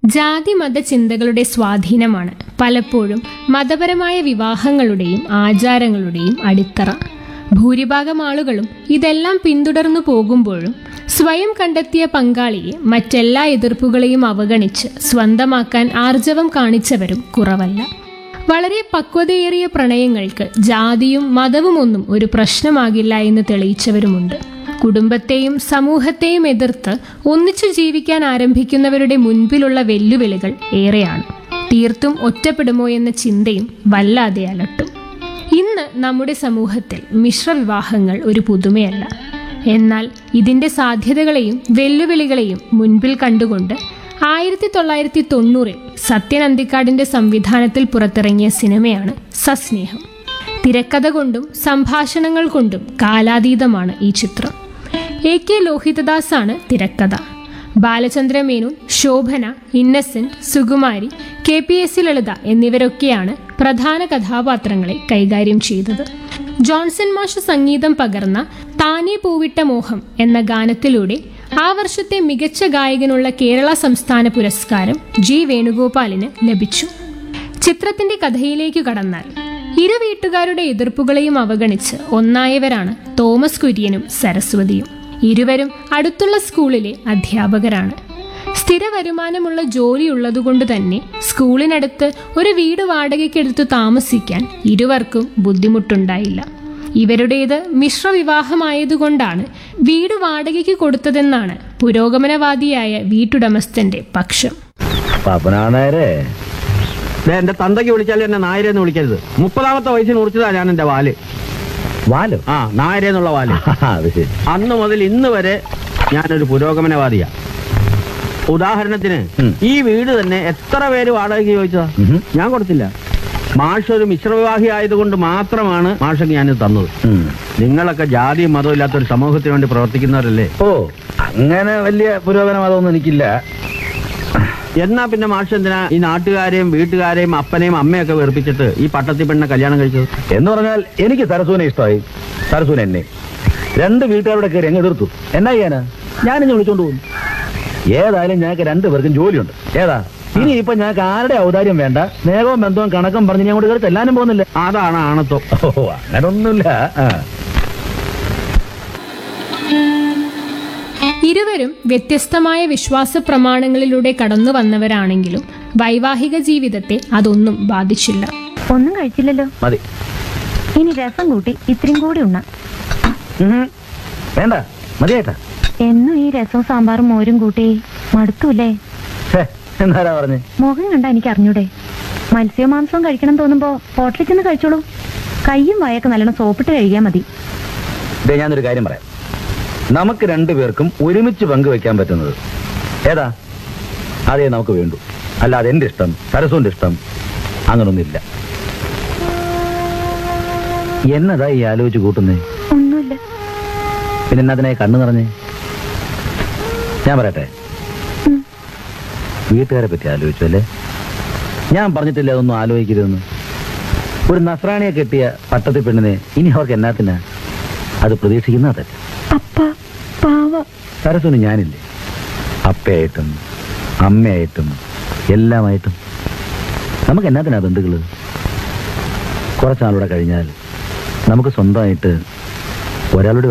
ജാതി മത ചിന്തകളുടെ സ്വാധീനമാണ് പലപ്പോഴും മതപരമായ വിവാഹങ്ങളുടെയും ആചാരങ്ങളുടെയും അടിത്തറ ഭൂരിഭാഗം ആളുകളും ഇതെല്ലാം പിന്തുടർന്നു പോകുമ്പോഴും സ്വയം കണ്ടെത്തിയ പങ്കാളിയെ മറ്റെല്ലാ എതിർപ്പുകളെയും അവഗണിച്ച് സ്വന്തമാക്കാൻ ആർജവം കാണിച്ചവരും കുറവല്ല വളരെ പക്വതയേറിയ പ്രണയങ്ങൾക്ക് ജാതിയും മതവുമൊന്നും ഒരു പ്രശ്നമാകില്ല എന്ന് തെളിയിച്ചവരുമുണ്ട് കുടുംബത്തെയും സമൂഹത്തെയും എതിർത്ത് ഒന്നിച്ചു ജീവിക്കാൻ ആരംഭിക്കുന്നവരുടെ മുൻപിലുള്ള വെല്ലുവിളികൾ ഏറെയാണ് തീർത്തും ഒറ്റപ്പെടുമോ എന്ന ചിന്തയും വല്ലാതെ അലട്ടും ഇന്ന് നമ്മുടെ സമൂഹത്തിൽ മിശ്രവിവാഹങ്ങൾ ഒരു പുതുമയല്ല എന്നാൽ ഇതിന്റെ സാധ്യതകളെയും വെല്ലുവിളികളെയും മുൻപിൽ കണ്ടുകൊണ്ട് ആയിരത്തി തൊള്ളായിരത്തി തൊണ്ണൂറിൽ സത്യൻ അന്തിക്കാടിന്റെ സംവിധാനത്തിൽ പുറത്തിറങ്ങിയ സിനിമയാണ് സസ്നേഹം തിരക്കഥ കൊണ്ടും സംഭാഷണങ്ങൾ കൊണ്ടും കാലാതീതമാണ് ഈ ചിത്രം എ കെ ലോഹിതദാസാണ് തിരക്കഥ Balachandra Menon Shobhana Innocent Sukumari K P S C Lalitha എന്നിവരൊക്കെയാണ് പ്രധാന കഥാപാത്രങ്ങളെ കൈകാര്യം ചെയ്തത് ജോൺസൺ മാഷ് സംഗീതം പകർന്ന താനേ പൂവിട്ട മോഹം എന്ന ഗാനത്തിലൂടെ ആ വർഷത്തെ മികച്ച ഗായകനുള്ള കേരള സംസ്ഥാന പുരസ്കാരം ജി വേണുഗോപാലിന് ലഭിച്ചു ചിത്രത്തിന്റെ കഥയിലേക്ക് കടന്നാൽ ഇരു വീട്ടുകാരുടെ എതിർപ്പുകളെയും അവഗണിച്ച് ഒന്നായവരാണ് തോമസ് കുര്യനും സരസ്വതിയും ഇരുവരും അടുത്തുള്ള സ്കൂളിലെ അധ്യാപകരാണ് സ്ഥിര വരുമാനമുള്ള ജോലി ഉള്ളതുകൊണ്ട് തന്നെ സ്കൂളിനടുത്ത് ഒരു വീട് വാടകയ്ക്കെടുത്തു താമസിക്കാൻ ഇരുവർക്കും ബുദ്ധിമുട്ടുണ്ടായില്ല ഇവരുടേത് മിശ്രവിവാഹമായതുകൊണ്ടാണ് വീട് വാടകയ്ക്ക് കൊടുത്തതെന്നാണ് പുരോഗമനവാദിയായ വീട്ടുടമസ്ഥന്റെ പക്ഷം പാപ്പനാണേരെ ദേ, എന്റെ തന്തയ്ക്ക് വിളിച്ചാലും എന്നെ നായരെന്ന് വിളിക്കരുത് മുപ്പതാമത്തെ വയസ്സിൽ മുറിച്ചതാ ഞാൻ എന്റെ വാല് വാലോ ആ നായരെന്നുള്ള വാല് അത് ശരി അന്ന് മുതൽ ഇന്ന് വരെ ഞാനൊരു പുരോഗമനവാദിയാ ഉദാഹരണത്തിന് ഉം. ഈ വീട് തന്നെ എത്ര പേര് വാടകയ്ക്ക് ചോദിച്ചതാ ഉഹും. ഞാൻ കൊടുത്തില്ല മാഷ് ഒരു മിശ്രവിവാഹി ആയതുകൊണ്ട് മാത്രമാണ് മാഷക്ക് ഞാനിത് തന്നത് ഉം. നിങ്ങളൊക്കെ ജാതിയും മതവും ഇല്ലാത്ത ഒരു സമൂഹത്തിന് വേണ്ടി പ്രവർത്തിക്കുന്നവരല്ലേ ഓ അങ്ങനെ വലിയ പുരോഗമനവാദമൊന്നും എനിക്കില്ല എന്നാ പിന്നെ മാഷ് എന്തിനാ ഈ നാട്ടുകാരെയും വീട്ടുകാരെയും അപ്പനെയും അമ്മയൊക്കെ വെറുപ്പിച്ചിട്ട് ഈ പട്ടത്തി പെണ്ണെ കല്യാണം കഴിച്ചത് എന്ന് പറഞ്ഞാൽ എനിക്ക് സരസുവിനെ ഇഷ്ടമായി സരസുവിനെ എന്നെ രണ്ട് വീട്ടുകാരുടെ കയറി അങ്ങ് എതിർത്തു എന്നാ ചെയ്യാനാ ഞാനിഞ്ഞ് വിളിച്ചോണ്ട് പോകും ഏതായാലും ഞങ്ങൾക്ക് രണ്ടുപേർക്കും ജോലിയുണ്ട് ഏതാ ഇനി ഇപ്പൊ ഞങ്ങൾക്ക് ആരുടെ ഔദാര്യം വേണ്ട സ്നേഹവും ബന്ധവും കണക്കും പറഞ്ഞ് ഞാൻ അങ്ങോട്ട് കയറി ചെല്ലാനും പോകുന്നില്ല അതാണ് ആണത്വം ഓ അങ്ങനൊന്നുമില്ല ആ. ഇരുവരും വ്യത്യസ്തമായ വിശ്വാസ പ്രമാണങ്ങളിലൂടെ കടന്നു വന്നവരാണെങ്കിലും വൈവാഹിക ജീവിതത്തെ അതൊന്നും ബാധിച്ചില്ല ഒന്നും കഴിച്ചില്ലല്ലോ മതി ഇനി രസം കൂട്ടി ഇത്രയും കൂടി ഉണ്ണാം ഉഹും. വേണ്ട മതിയായിട്ടാ എന്നും ഈ രസവും സാമ്പാറും മോരും കൂട്ടി മടുത്തൂല്ലേ ഛേ, എന്നാരാ പറഞ്ഞേ മുഖം കണ്ട എനിക്ക് അറിഞ്ഞൂടെ മത്സ്യവും മാംസവും കഴിക്കണം തോന്നുമ്പോ ഹോട്ടലിൽ ചെന്ന് കഴിച്ചോളൂ കയ്യും വായൊക്കെ നല്ലോണം സോപ്പിട്ട് കഴിയാൻ മതി ദേ ഞാനൊരു കാര്യം പറയാം നമുക്ക് രണ്ടുപേർക്കും ഒരുമിച്ച് പങ്കുവെക്കാൻ പറ്റുന്നത് ഏതാ അതേ നമുക്ക് വേണ്ടു അല്ലാതെ എന്റെ ഇഷ്ടം സരസുവിന്റെ ഇഷ്ടം അങ്ങനൊന്നുമില്ല എന്നതാ ഈ ആലോചിച്ച് കൂട്ടുന്നേ ഒന്നുമില്ല പിന്നെ എന്നതിനെ കണ്ണു നിറഞ്ഞേ ഞാൻ പറയട്ടെ ഉം. വീട്ടുകാരെ പറ്റി ആലോചിച്ചു അല്ലേ ഞാൻ പറഞ്ഞിട്ടില്ല അതൊന്നും ആലോചിക്കരുതെന്ന് ഒരു നസ്രാണിയെ കെട്ടിയ പട്ടത്തി പെണ്ണിനെ ഇനി അവർക്ക് എന്നാത്തിനാ അത് പ്രതീക്ഷിക്കുന്ന തെറ്റ് അപ്പ പാവ സരസുന് ഞാനില്ലേ അപ്പയായിട്ടും അമ്മയായിട്ടും എല്ലാമായിട്ടും നമുക്ക് എന്നാത്തിനാ ബന്ധുക്കള് കുറച്ചാളൂടെ കഴിഞ്ഞാൽ നമുക്ക് സ്വന്തമായിട്ട് ഒരാളുടെ